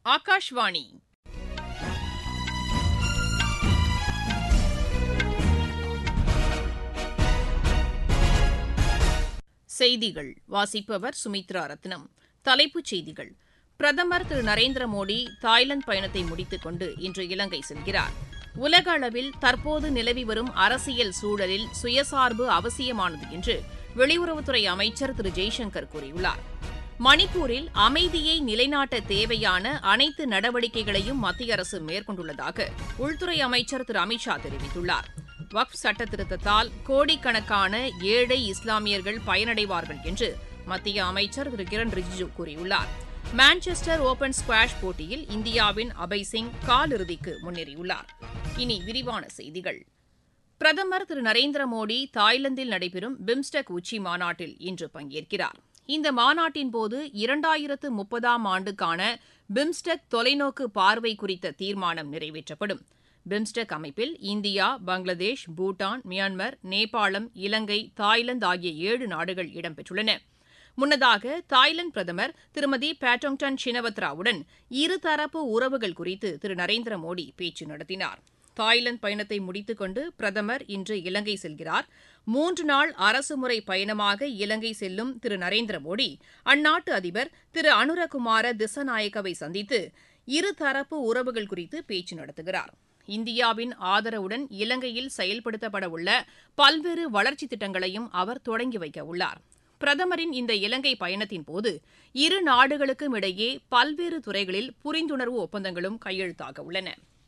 ஆகாஷ்வாணி செய்திகள் வாசிப்பவர் சுமித்ரா ரத்னம் தலைப்புச் செய்திகள் பிரதமர் திரு நரேந்திர மோடி தாய்லாந்து பயணத்தை முடித்துக் கொண்டு இன்று இலங்கை செல்கிறார் உலக அளவில் தற்போது நிலவி வரும் அரசியல் சூழலில் சுயசார்பு அவசியமானது என்று வெளியுறவுத்துறை அமைச்சர் திரு ஜெய்சங்கர் கூறியுள்ளார் மணிப்பூரில் அமைதியை நிலைநாட்ட தேவையான அனைத்து நடவடிக்கைகளையும் மத்திய அரசு மேற்கொண்டுள்ளதாக உள்துறை அமைச்சர் திரு அமித்ஷா தெரிவித்துள்ளார் வக்ஃப் சட்ட திருத்தத்தால் கோடிக்கணக்கான ஏழை இஸ்லாமியர்கள் பயனடைவார்கள் என்று மத்திய அமைச்சர் திரு கிரண் ரிஜிஜு கூறியுள்ளார் மான்செஸ்டர் ஓபன் ஸ்குவாஷ் போட்டியில் இந்தியாவின் அபய் சிங் காலிறுதிக்கு முன்னேறியுள்ளார் இனி விரிவான செய்திகள் பிரதமர் திரு நரேந்திர மோடி தாய்லாந்தில் நடைபெறும் பிம்ஸ்டெக் உச்சி மாநாட்டில் இன்று பங்கேற்கிறார் இந்த மாநாட்டின்போது இரண்டாயிரத்து முப்பதாம் ஆண்டுக்கான பிம்ஸ்டெக் தொலைநோக்கு பார்வை குறித்த தீர்மானம் நிறைவேற்றப்படும் பிம்ஸ்டெக் அமைப்பில் இந்தியா பங்களாதேஷ் பூட்டான் மியான்மர் நேபாளம் இலங்கை தாய்லாந்து ஆகிய ஏழு நாடுகள் இடம்பெற்றுள்ளன முன்னதாக தாய்லாந்து பிரதமர் திருமதி பேட்டோங்டன் ஷினவத்ராவுடன் இருதரப்பு உறவுகள் குறித்து திரு நரேந்திர மோடி பேச்சு நடத்தினார் தாய்லாந்து பயணத்தை முடித்துக் கொண்டு பிரதமர் இன்று இலங்கை செல்கிறார் மூன்று நாள் அரசுமுறை பயணமாக இலங்கை செல்லும் திரு நரேந்திர மோடி அந்நாட்டு அதிபர் திரு அனுரகுமார திசநாயக்கவை சந்தித்து இருதரப்பு உறவுகள் குறித்து பேச்சு நடத்துகிறார் இந்தியாவின் ஆதரவுடன் இலங்கையில் செயல்படுத்தப்பட உள்ள பல்வேறு வளர்ச்சித் திட்டங்களையும் அவர் தொடங்கி வைக்க உள்ளார் பிரதமரின் இந்த இலங்கை பயணத்தின்போது இரு நாடுகளுக்கும் இடையே பல்வேறு துறைகளில் புரிந்துணர்வு ஒப்பந்தங்களும் கையெழுத்தாக உள்ளன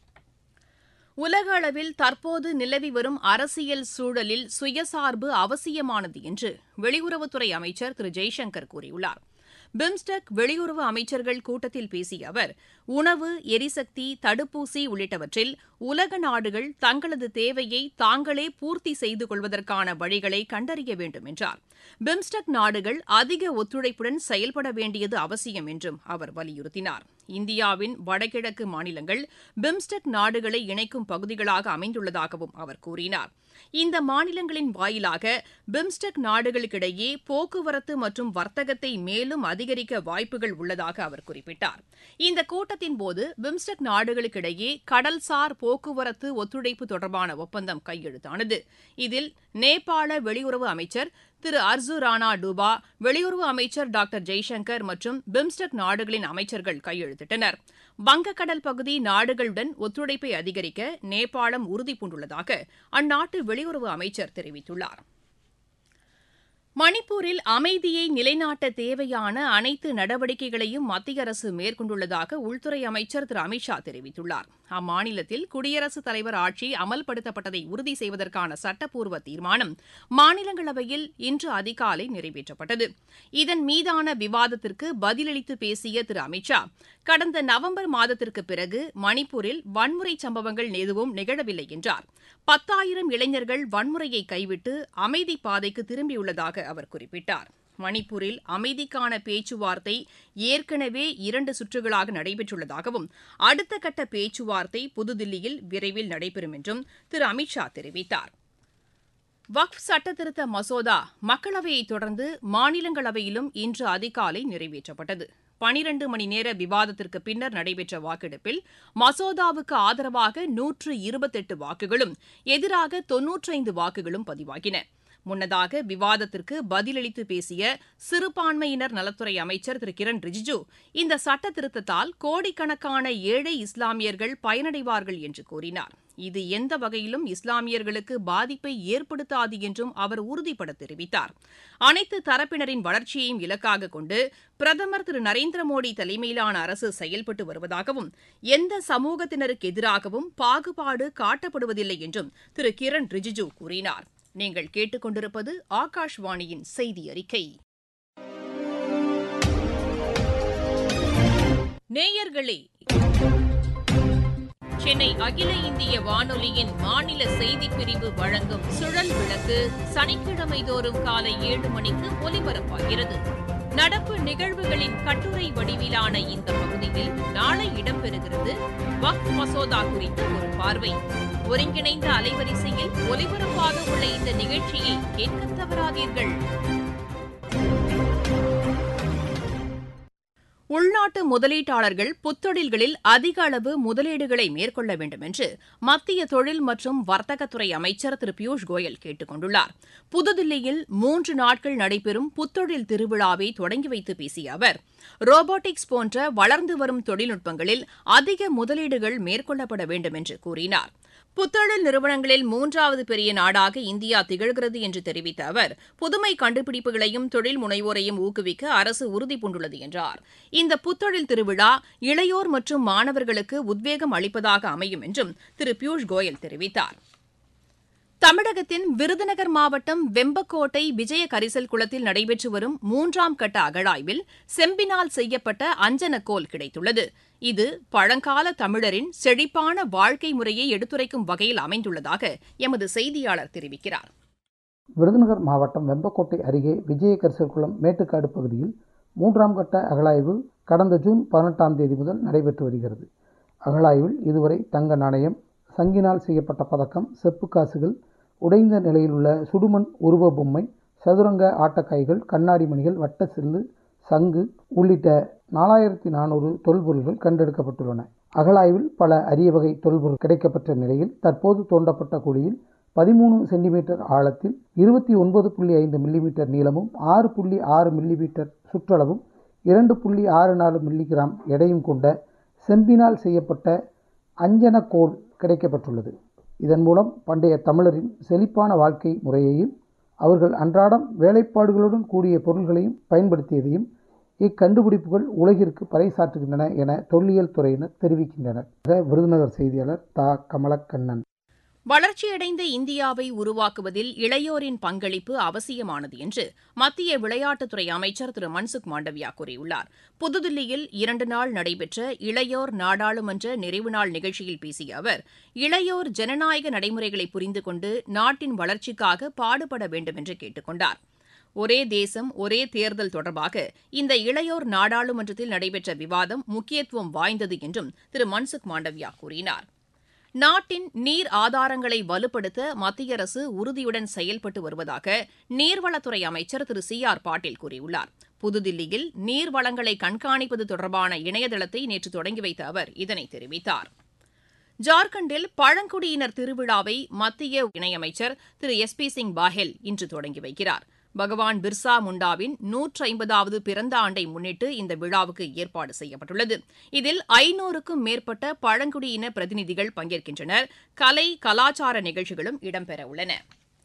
உலக அளவில் தற்போது நிலவி வரும் அரசியல் சூழலில் சுயசார்பு அவசியமானது என்று வெளியுறவுத்துறை அமைச்சர் திரு ஜெய்சங்கர் கூறியுள்ளார் பிம்ஸ்டெக் வெளியுறவு அமைச்சர்கள் கூட்டத்தில் பேசிய அவர் உணவு எரிசக்தி தடுப்பூசி உள்ளிட்டவற்றில் உலக நாடுகள் தங்களது தேவையை தாங்களே பூர்த்தி செய்து கொள்வதற்கான வழிகளை கண்டறிய வேண்டும் என்றார் பிம்ஸ்டெக் நாடுகள் அதிக ஒத்துழைப்புடன் செயல்பட வேண்டியது அவசியம் என்றும் அவர் வலியுறுத்தினார் இந்தியாவின் வடகிழக்கு மாநிலங்கள் பிம்ஸ்டெக் நாடுகளை இணைக்கும் பகுதிகளாக அமைந்துள்ளதாகவும் அவர் கூறினார் இந்த மாநிலங்களின் வாயிலாக பிம்ஸ்டெக் நாடுகளுக்கிடையே போக்குவரத்து மற்றும் வர்த்தகத்தை மேலும் அதிகரிக்க வாய்ப்புகள் உள்ளதாக அவர் குறிப்பிட்டார் இந்த கூட்டத்தின்போது பிம்ஸ்டெக் நாடுகளுக்கிடையே கடல்சார் போக்குவரத்து ஒத்துழைப்பு தொடர்பான ஒப்பந்தம் கையெழுத்தானது இதில் நேபாள வெளியுறவு அமைச்சர் திரு அர்ஜு ராணா டூபா வெளியுறவு அமைச்சர் டாக்டர் ஜெய்சங்கர் மற்றும் பிம்ஸ்டெக் நாடுகளின் அமைச்சர்கள் கையெழுத்திட்டனர் வங்கக்கடல் பகுதி நாடுகளுடன் ஒத்துழைப்பை அதிகரிக்க நேபாளம் உறுதிபூண்டுள்ளதாக அந்நாட்டு வெளியுறவு அமைச்சர் தெரிவித்துள்ளார் மணிப்பூரில் அமைதியை நிலைநாட்ட தேவையான அனைத்து நடவடிக்கைகளையும் மத்திய அரசு மேற்கொண்டுள்ளதாக உள்துறை அமைச்சர் திரு அமித்ஷா தெரிவித்துள்ளார் அம்மாநிலத்தில் குடியரசுத் தலைவர் ஆட்சி அமல்படுத்தப்பட்டதை உறுதி செய்வதற்கான சட்டப்பூர்வ தீர்மானம் மாநிலங்களவையில் இன்று அதிகாலை நிறைவேற்றப்பட்டது இதன் மீதான விவாதத்திற்கு பதிலளித்து பேசிய திரு அமித்ஷா கடந்த நவம்பர் மாதத்திற்கு பிறகு மணிப்பூரில் வன்முறை சம்பவங்கள் எதுவும் நிகழவில்லை என்றார் பத்தாயிரம் இளைஞர்கள் வன்முறையை கைவிட்டு அமைதி பாதைக்கு திரும்பியுள்ளதாக அவர் குறிப்பிட்டார் மணிப்பூரில் அமைதிக்கான பேச்சுவார்த்தை ஏற்கனவே இரண்டு சுற்றுகளாக நடைபெற்றுள்ளதாகவும் அடுத்த கட்ட பேச்சுவார்த்தை புதுதில்லியில் விரைவில் நடைபெறும் என்றும் திரு அமித்ஷா தெரிவித்தார் வக்ஃப் சட்டத்திருத்த மசோதா மக்களவையை தொடர்ந்து மாநிலங்களவையிலும் இன்று அதிகாலை நிறைவேற்றப்பட்டது பனிரண்டு மணி நேர விவாதத்திற்கு பின்னர் நடைபெற்ற வாக்கெடுப்பில் மசோதாவுக்கு ஆதரவாக நூற்று இருபத்தெட்டு வாக்குகளும் எதிராக தொன்னூற்றைந்து வாக்குகளும் பதிவாகின முன்னதாக விவாதத்திற்கு பதிலளித்து பேசிய சிறுபான்மையினர் நலத்துறை அமைச்சர் திரு கிரண் ரிஜிஜு இந்த சட்ட திருத்தத்தால் கோடிக்கணக்கான ஏழை இஸ்லாமியர்கள் பயனடைவார்கள் என்று கூறினார் இது எந்த வகையிலும் இஸ்லாமியர்களுக்கு பாதிப்பை ஏற்படுத்தாது என்றும் அவர் உறுதிபட தெரிவித்தார் அனைத்து தரப்பினரின் வளர்ச்சியையும் இலக்காக கொண்டு பிரதமர் திரு நரேந்திர மோடி தலைமையிலான அரசு செயல்பட்டு வருவதாகவும் எந்த சமூகத்தினருக்கு எதிராகவும் பாகுபாடு காட்டப்படுவதில்லை என்றும் திரு கிரண் ரிஜிஜு கூறினார் நீங்கள் கேட்டுக்கொண்டிருப்பது ஆகாஷ்வாணியின் செய்தி அறிக்கை நேயர்களே சென்னை அகில இந்திய வானொலியின் மாநில செய்திப் பிரிவு வழங்கும் சுழல் விளக்கு சனிக்கிழமை தோறும் காலை ஏழு மணிக்கு ஒலிபரப்பாகிறது நடப்பு நிகழ்வுகளின் கட்டுரை வடிவிலான இந்த பகுதியில் நாளை இடம்பெறுகிறது வக்ஃப் மசோதா குறித்த ஒரு பார்வை ஒருங்கிணைந்த அலைவரிசையில் ஒலிபரப்பாக உள்ள இந்த நிகழ்ச்சியை கேட்க தவறாதீர்கள் உள்நாட்டு முதலீட்டாளர்கள் புத்தொழில்களில் அதிக அளவு முதலீடுகளை மேற்கொள்ள வேண்டும் என்று மத்திய தொழில் மற்றும் வர்த்தகத்துறை அமைச்சர் திரு பியூஷ் கோயல் கேட்டுக் கொண்டுள்ளார் புதுதில்லியில் மூன்று நாட்கள் நடைபெறும் புத்தொழில் திருவிழாவை தொடங்கி வைத்து பேசிய அவர் ரோபோட்டிக்ஸ் போன்ற வளர்ந்து வரும் தொழில்நுட்பங்களில் அதிக முதலீடுகள் மேற்கொள்ளப்பட வேண்டும் என்று கூறினார் புத்தொழில் நிறுவனங்களில் மூன்றாவது பெரிய நாடாக இந்தியா திகழ்கிறது என்று தெரிவித்த அவர் புதுமை கண்டுபிடிப்புகளையும் தொழில் முனைவோரையும் ஊக்குவிக்க அரசு உறுதிபூண்டுள்ளது என்றார் இந்த புத்தொழில் திருவிழா இளையோர் மற்றும் மாணவர்களுக்கு உத்வேகம் அளிப்பதாக அமையும் என்றும் திரு பியூஷ் கோயல் தெரிவித்தார் தமிழகத்தின் விருதுநகர் மாவட்டம் வெம்பக்கோட்டை விஜய கரிசல் குளத்தில் நடைபெற்று வரும் மூன்றாம் கட்ட அகழாய்வில் செம்பினால் செய்யப்பட்ட அஞ்சனக்கோல் கிடைத்துள்ளது இது பழங்கால தமிழரின் செழிப்பான வாழ்க்கை முறையை எடுத்துரைக்கும் வகையில் அமைந்துள்ளதாக எமது செய்தியாளர் தெரிவிக்கிறார் விருதுநகர் மாவட்டம் வெம்பக்கோட்டை அருகே விஜயகரிசல்குளம் மேட்டுக்காடு பகுதியில் மூன்றாம் கட்ட அகழாய்வு கடந்த ஜூன் பதினெட்டாம் தேதி முதல் நடைபெற்று வருகிறது அகழாய்வில் இதுவரை தங்க நாணயம் சங்கினால் செய்யப்பட்ட பதக்கம் செப்பு காசுகள் உடைந்த நிலையில் உள்ள சுடுமண் உருவ பொம்மை சதுரங்க ஆட்டக்காய்கள் கண்ணாடி மணிகள் வட்ட சில்லு சங்கு உள்ளிட்ட நாலாயிரத்தி நானூறு தொல்பொருள்கள் கண்டெடுக்கப்பட்டுள்ளன அகழாய்வில் பல அரிய வகை தொல்பொருள் கிடைக்கப்பட்ட நிலையில் தற்போது தோண்டப்பட்ட குழியில் பதிமூணு சென்டிமீட்டர் ஆழத்தில் இருபத்தி ஒன்பது புள்ளி ஐந்து மில்லிமீட்டர் நீளமும் ஆறு புள்ளி ஆறு மில்லிமீட்டர் சுற்றளவும் இரண்டு புள்ளி ஆறு நாலு மில்லிகிராம் எடையும் கொண்ட செம்பினால் செய்யப்பட்ட அஞ்சனக்கோல் கிடைக்கப்பட்டுள்ளது இதன் மூலம் பண்டைய தமிழரின் செழிப்பான வாழ்க்கை முறையையும் அவர்கள் அன்றாடம் வேலைப்பாடுகளுடன் கூடிய பொருள்களையும் பயன்படுத்தியதையும் இக்கண்டுபிடிப்புகள் உலகிற்கு பறைசாற்றுகின்றன என தொல்லியல் துறையினர் தெரிவிக்கின்றனர் விருதுநகர் செய்தியாளர் தா கமலக்கண்ணன் வளர்ச்சியடைந்த இந்தியாவை உருவாக்குவதில் இளையோரின் பங்களிப்பு அவசியமானது என்று மத்திய விளையாட்டுத்துறை அமைச்சர் திரு மன்சுக் மாண்டவியா கூறியுள்ளார் புதுதில்லியில் இரண்டு நாள் நடைபெற்ற இளையோர் நாடாளுமன்ற நிறைவு நாள் நிகழ்ச்சியில் பேசிய அவர் இளையோர் ஜனநாயக நடைமுறைகளை புரிந்து கொண்டு நாட்டின் வளர்ச்சிக்காக பாடுபட வேண்டும் என்று கேட்டுக் கொண்டார் ஒரே தேசம் ஒரே தேர்தல் தொடர்பாக இந்த இளையோர் நாடாளுமன்றத்தில் நடைபெற்ற விவாதம் முக்கியத்துவம் வாய்ந்தது என்றும் திரு மன்சுக் மாண்டவியா கூறினார் நாட்டின் நீர் ஆதாரங்களை வலுப்படுத்த மத்திய அரசு உறுதியுடன் செயல்பட்டு வருவதாக நீர்வளத்துறை அமைச்சர் திரு சி ஆர் பாட்டீல் கூறியுள்ளார் புதுதில்லியில் நீர் வளங்களை கண்காணிப்பது தொடர்பான இணையதளத்தை நேற்று தொடங்கி வைத்த அவர் இதனை தெரிவித்தார் ஜார்க்கண்டில் பழங்குடியினர் திருவிழாவை மத்திய இணையமைச்சர் திரு எஸ் பி சிங் பாஹெல் இன்று தொடங்கி வைக்கிறார் பகவான் பிர்சா முண்டாவின் நூற்றி ஐம்பதாவது பிறந்த ஆண்டை முன்னிட்டு இந்த விழாவுக்கு ஏற்பாடு செய்யப்பட்டுள்ளது இதில் ஐநூறுக்கும் மேற்பட்ட பழங்குடியின பிரதிநிதிகள் பங்கேற்கின்றனர் கலை கலாச்சார நிகழ்ச்சிகளும் இடம்பெறவுள்ளன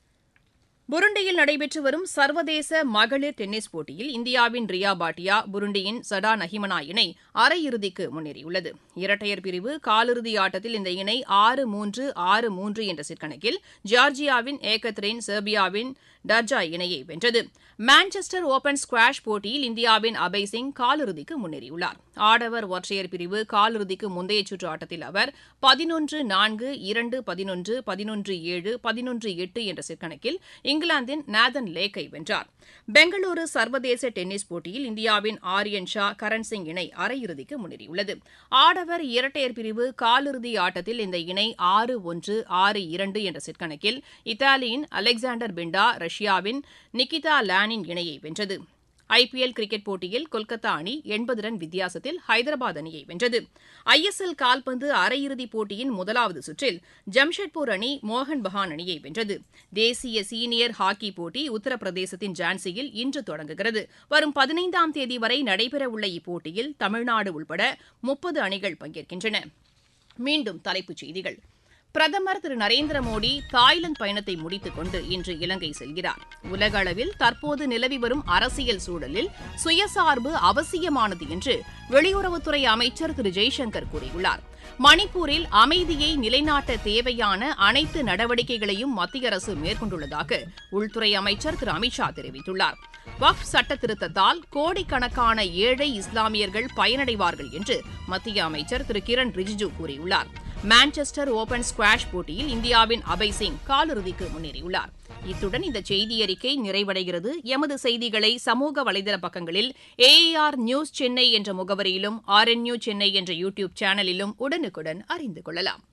புருண்டியில் நடைபெற்று வரும் சர்வதேச மகளிர் டென்னிஸ் போட்டியில் இந்தியாவின் ரியா பாட்டியா புருண்டியின் சடா நஹிமனா இணை அரையிறுதிக்கு முன்னேறியுள்ளது இரட்டையர் பிரிவு காலிறுதி ஆட்டத்தில் இந்த இணை ஆறு மூன்று ஆறு மூன்று என்ற சிற்கணக்கில் ஜார்ஜியாவின் ஏகத்ரின் செர்பியாவின் டர்ஜா இணையை வென்றது மான்செஸ்டர் ஓபன் ஸ்குவாஷ் போட்டியில் இந்தியாவின் அபய் சிங் காலிறுதிக்கு முன்னேறியுள்ளார் ஆடவர் ஒற்றையர் பிரிவு காலிறுதிக்கு முந்தைய சுற்று ஆட்டத்தில் அவர் பதினொன்று நான்கு இரண்டு பதினொன்று பதினொன்று ஏழு பதினொன்று எட்டு என்ற சிற்கணக்கில் இங்கிலாந்தின் நாதன் லேக்கை வென்றார் பெங்களூரு சர்வதேச டென்னிஸ் போட்டியில் இந்தியாவின் ஆரியன் ஷா கரண் சிங் இணை அரையிறுதிக்கு முன்னேறியுள்ளது ஆடவர் இரட்டையர் பிரிவு காலிறுதி ஆட்டத்தில் இந்த இணை ஆறு ஒன்று ஆறு இரண்டு என்ற சிற்கணக்கில் இத்தாலியின் அலெக்சாண்டர் பிண்டா ரஷ்யாவின் நிகிதா லானின் இணையை வென்றது ஐபிஎல் கிரிக்கெட் போட்டியில் கொல்கத்தா அணி எண்பது ரன் வித்தியாசத்தில் ஹைதராபாத் அணியை வென்றது ஐஎஸ்எல் கால்பந்து அரையிறுதிப் போட்டியின் முதலாவது சுற்றில் ஜம்ஷெட்பூர் அணி மோகன் பகான் அணியை வென்றது தேசிய சீனியர் ஹாக்கி போட்டி உத்தரப்பிரதேசத்தின் ஜான்சியில் இன்று தொடங்குகிறது வரும் பதினைந்தாம் தேதி வரை நடைபெறவுள்ள இப்போட்டியில் தமிழ்நாடு உள்பட முப்பது அணிகள் பங்கேற்கின்றன மீண்டும் தலைப்புச் செய்திகள் பிரதமர் திரு நரேந்திர மோடி தாய்லாந்து பயணத்தை முடித்துக் கொண்டு இன்று இலங்கை செல்கிறார் உலக அளவில் தற்போது நிலவி வரும் அரசியல் சூழலில் சுயசார்பு அவசியமானது என்று வெளியுறவுத்துறை அமைச்சர் திரு ஜெய்சங்கர் கூறியுள்ளார் மணிப்பூரில் அமைதியை நிலைநாட்ட தேவையான அனைத்து நடவடிக்கைகளையும் மத்திய அரசு மேற்கொண்டுள்ளதாக உள்துறை அமைச்சர் திரு அமித்ஷா தெரிவித்துள்ளார் வக்ஃப் சட்ட திருத்தத்தால் கோடிக்கணக்கான ஏழை இஸ்லாமியர்கள் பயனடைவார்கள் என்று மத்திய அமைச்சர் திரு கிரண் ரிஜிஜு கூறியுள்ளார் மான்செஸ்டர் ஓபன் ஸ்குவாஷ் போட்டியில் இந்தியாவின் அபய் சிங் காலிறுதிக்கு முன்னேறியுள்ளார் இத்துடன் இந்த செய்தியறிக்கை நிறைவடைகிறது எமது செய்திகளை சமூக வலைதள பக்கங்களில் ஏஆர் நியூஸ் சென்னை என்ற முகவரியிலும் ஆர்என்யூ சென்னை என்ற யூடியூப் சேனலிலும் உடனுக்குடன் அறிந்து கொள்ளலாம்